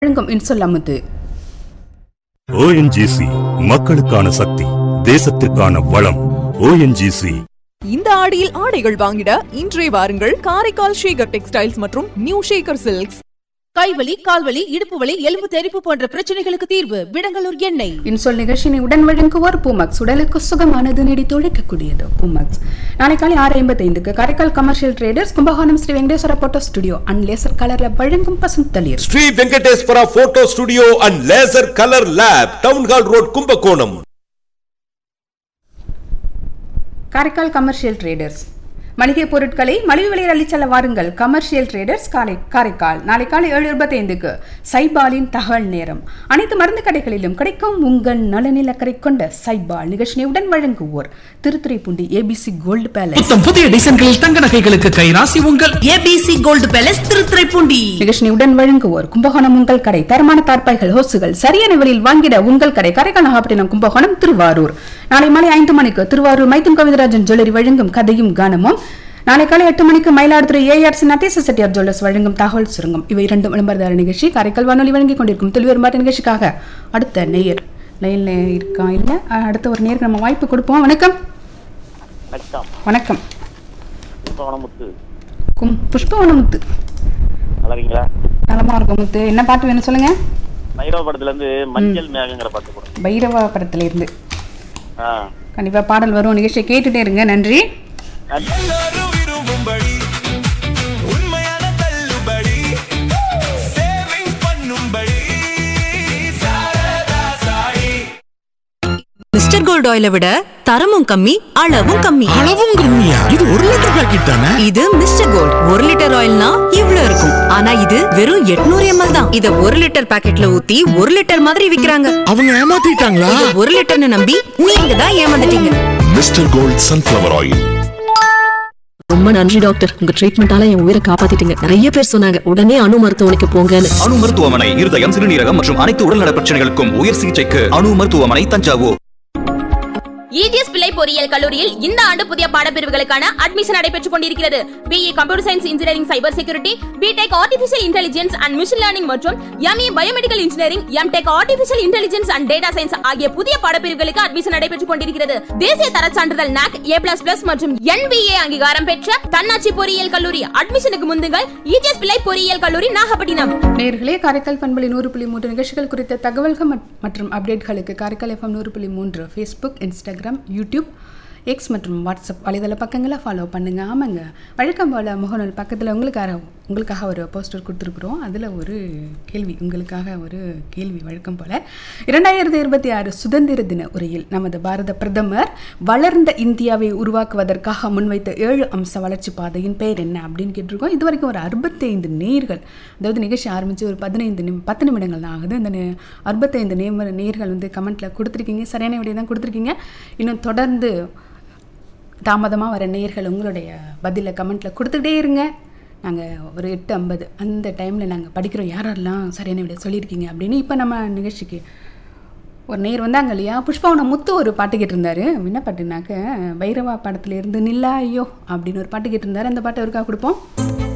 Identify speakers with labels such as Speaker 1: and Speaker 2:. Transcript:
Speaker 1: வழங்கும் இன்சொல் அமுது
Speaker 2: ஓஎன்ஜிசி மக்களுக்கான சக்தி தேசத்திற்கான வளம் ஓஎன்ஜிசி
Speaker 3: இந்த ஆடியில் ஆடைகள் வாங்கிட இன்றே வாருங்கள் காரைக்கால் ஷேகர் டெக்ஸ்டைல்ஸ் மற்றும் நியூ ஷேகர் சில்க்ஸ்
Speaker 4: கைவலி கால்வலி இடுப்பு வலி எலும்பு தெறிப்பு போன்ற பிரச்சனைகளுக்கு தீர்வு விடங்கலூர் எண்ணெய்
Speaker 1: இன்சொல் நிகழ்ச்சியினை உடன் வழங்குவோர் பூமக்ஸ் உடலுக்கு சுகமானது நீடித்து உழைக்கக்கூடியது பூமக்ஸ் நாளை காலை ஆறு ஐம்பத்தைந்துக்கு Karaikal commercial traders Kumbakonam Sri Venkateswara photo studio and laser கலர்ல வழங்கும் பசுந்தளிர்
Speaker 5: Sri Venkateswara photo studio and laser colour lab town hall road Kumbakonam
Speaker 1: Karaikal commercial traders மளிகை பொருட்களை மலிவு விலையில் அள்ளிச்செல்ல வாருங்கள் கமர்ஷியல் ட்ரேடர்ஸ் காலை காரைக்கால் நாளை காலை ஏழு இருபத்தைந்துக்கு சைபாலின் தகவல் நேரம் அனைத்து மருந்து கடைகளிலும் கிடைக்கும் உங்கள் நலனில் அக்கறை கொண்ட சைபால் நிகழ்ச்சியுடன் வழங்குவோர் திருத்துறைப்பூண்டி ஏபிசி கோல்டு பேலஸ்
Speaker 6: புத்தம் புதிய டிசைன்களில் தங்க நகைகளுக்கு கைராசி உங்கள்
Speaker 4: ஏபிசி கோல்டு பேலஸ் திருத்துறைப்பூண்டி
Speaker 1: நிகழ்ச்சியுடன் வழங்குவோர் கும்பகோணம் உங்கள் கடை தரமான தார்ப்பாய்கள் ஹோசுகள் சரியான விலையில் வாங்கிட உங்கள் கடை காரைக்கால் நாகப்பட்டினம் கும்பகோணம் திருவாரூர் நாளை மாலை ஐந்து மணிக்கு திருவாரூர் மைத்தும் கவிதராஜன் ஜுவல்லரி வழங்கும் கதையும் கானமும் நாளை காலை எட்டு மணிக்கு மயிலாடுதுறை ஏஆர்சி நட்டேச செட்டியார் ஜுவல்லர்ஸ் வழங்கும் தகவல் சுருங்கம் இவை இரண்டு விளம்பரதார நிகழ்ச்சி காரைக்கால் வானொலி வழங்கி கொண்டிருக்கும் தெளிவர் மாட்ட நிகழ்ச்சிக்காக அடுத்த நேயர் லைன்ல இருக்கா இல்ல அஹ், அடுத்த ஒரு நேருக்கு நம்ம வாய்ப்பு கொடுப்போம் வணக்கம்
Speaker 7: வணக்கம்
Speaker 1: வணக்கம்
Speaker 7: சோனமுத்து
Speaker 1: கும் புஷ்பவனமுத்து
Speaker 7: நல்லா இருக்கீங்களா
Speaker 1: நலமா இருக்கும் முத்து என்ன பாட்டு வேணும் சொல்லுங்க
Speaker 7: பைரவ படத்துல இருந்து மஞ்சள் மேகங்கிற பாட்டு போடுங்க
Speaker 1: பைரவா படத்துல இருந்து
Speaker 7: ஆ
Speaker 1: கண்டிப்பா பாடல் வரும் நிகழ்ச்சியை கேட்டுட்டே இருங்க நன்றி
Speaker 5: எல்லாரும் விரும்பும்படி உண்மையான தள்ளுபடி சேவிங்ஸ் பண்ணும்படி சாரதா சாயி
Speaker 8: மிஸ்டர் கோல்ட் ஆயிலை விட தரமும் கம்மி அளவும் கம்மி
Speaker 6: அளவும் கம்மியா இது ஒரு லிட்டர் பாக்கெட் தானே
Speaker 8: இது மிஸ்டர் கோல்ட் ஒரு லிட்டர் ஆயில்னா இவ்ளோ இருக்கும் ஆனா இது வெறும் 800 எம்எல் தான் இத ஒரு லிட்டர் பாக்கெட்ல ஊத்தி ஒரு லிட்டர் மாதிரி விக்கிறாங்க
Speaker 6: அவங்க ஏமாத்திட்டாங்களா
Speaker 8: இத ஒரு லிட்டர்னு நம்பி நீங்க தான் ஏமாந்துட்டீங்க
Speaker 9: மிஸ்டர் கோல்ட் சன்ஃப்ளவர் ஆயில்
Speaker 10: ரொம்ப நன்றி டாக்டர் உங்க ட்ரீட்மெண்டால என் உயிரை காப்பாத்திட்டீங்க நிறைய பேர் சொன்னாங்க உடனே அணு மருத்துவமனைக்கு போங்கன்னு
Speaker 11: அணு மருத்துவமனை இருதயம் சிறுநீரகம் மற்றும் அனைத்து உடல்நல பிரச்சனைகளுக்கும் உயர் சிகிச்சைக்கு அணு மருத்துவமனை தஞ்சாவூர்
Speaker 12: இஜிஎஸ் பிள்ளை பொறியியல் கல்லூரியில் இந்த ஆண்டு புதிய பாடப்பிரிவுகளுக்கான அட்மிஷன் நடைபெற்றுக் கொண்டிருக்கிறது BE computer science engineering cyber security B Tech artificial intelligence and machine learning மற்றும் ME biomedical engineering M Tech artificial intelligence and data science ஆகிய புதிய பாடப்பிரிவுகளுக்கு அட்மிஷன் நடைபெற்றுக் கொண்டிருக்கிறது தேசிய தர சான்றிதழ் நாக் ஏ பிளஸ் பிளஸ் மற்றும் என்பிஏ அங்கீகாரம் பெற்ற தன்னாட்சி பொறியியல் கல்லூரி அட்மிஷனுக்கு முந்துங்கள் இஜிஎஸ் பிள்ளை பொறியியல் கல்லூரி நாகப்பட்டினம்
Speaker 1: நேர்களே காரைக்கால் பண்பலை நூறு புள்ளி மூன்று நிகழ்ச்சிகள் குறித்த தகவல்கள் மட்- மற்றும் அப்டேட்களுக்கு காரைக்கால் எஃப்எம் நூறு புள்ளி மூன்று ஃபேஸ்புக் இன்ஸ்டாகிராம் யூடியூப் எக்ஸ் மற்றும் வாட்ஸ்அப் வலைதள பக்கங்களை ஃபாலோ பண்ணுங்க ஆமாங்க வழக்கம் போல் முகநூல் பக்கத்தில் உங்களுக்காக உங்களுக்காக ஒரு போஸ்டர் கொடுத்துருக்குறோம் அதில் ஒரு கேள்வி உங்களுக்காக ஒரு கேள்வி வழக்கம் போல் இரண்டாயிரத்தி இருபத்தி ஆறு சுதந்திர தின உரையில் நமது பாரத பிரதமர் வளர்ந்த இந்தியாவை உருவாக்குவதற்காக முன்வைத்த ஏழு அம்ச வளர்ச்சி பாதையின் பெயர் என்ன அப்படின்னு கேட்டிருக்கோம் இது வரைக்கும் ஒரு அறுபத்தைந்து நேர்கள் அதாவது நிகழ்ச்சி ஆரம்பித்து ஒரு பதினைந்து நிமி பத்து நிமிடங்கள் தான் ஆகுது அந்த நே- அறுபத்தைந்து நேம நேர்கள் வந்து கமெண்ட்டில் கொடுத்துருக்கீங்க சரியான விடையை தான் கொடுத்துருக்கீங்க இன்னும் தொடர்ந்து தாமதமாக வர நேயர்கள் உங்களுடைய பதிலை கமெண்ட்டில் கொடுத்துக்கிட்டே இருங்க நாங்கள் ஒரு எட்டு ஐம்பது அந்த டைமில் நாங்கள் படிக்கிறோம் யாரெல்லாம் சரியான விட சொல்லியிருக்கீங்க அப்படின்னு இப்போ நம்ம நிகழ்ச்சிக்கு ஒரு நேர் வந்தாங்க இல்லையா புஷ்பவன முத்து ஒரு பாட்டு கேட்டிருந்தாரு என்ன பாட்டுனாக்க பைரவா படத்துல இருந்து நில்லா ஐயோ அப்படின்னு ஒரு பாட்டு கேட்டிருந்தாரு அந்த பாட்டை ஒருக்கா கொடுப்போம்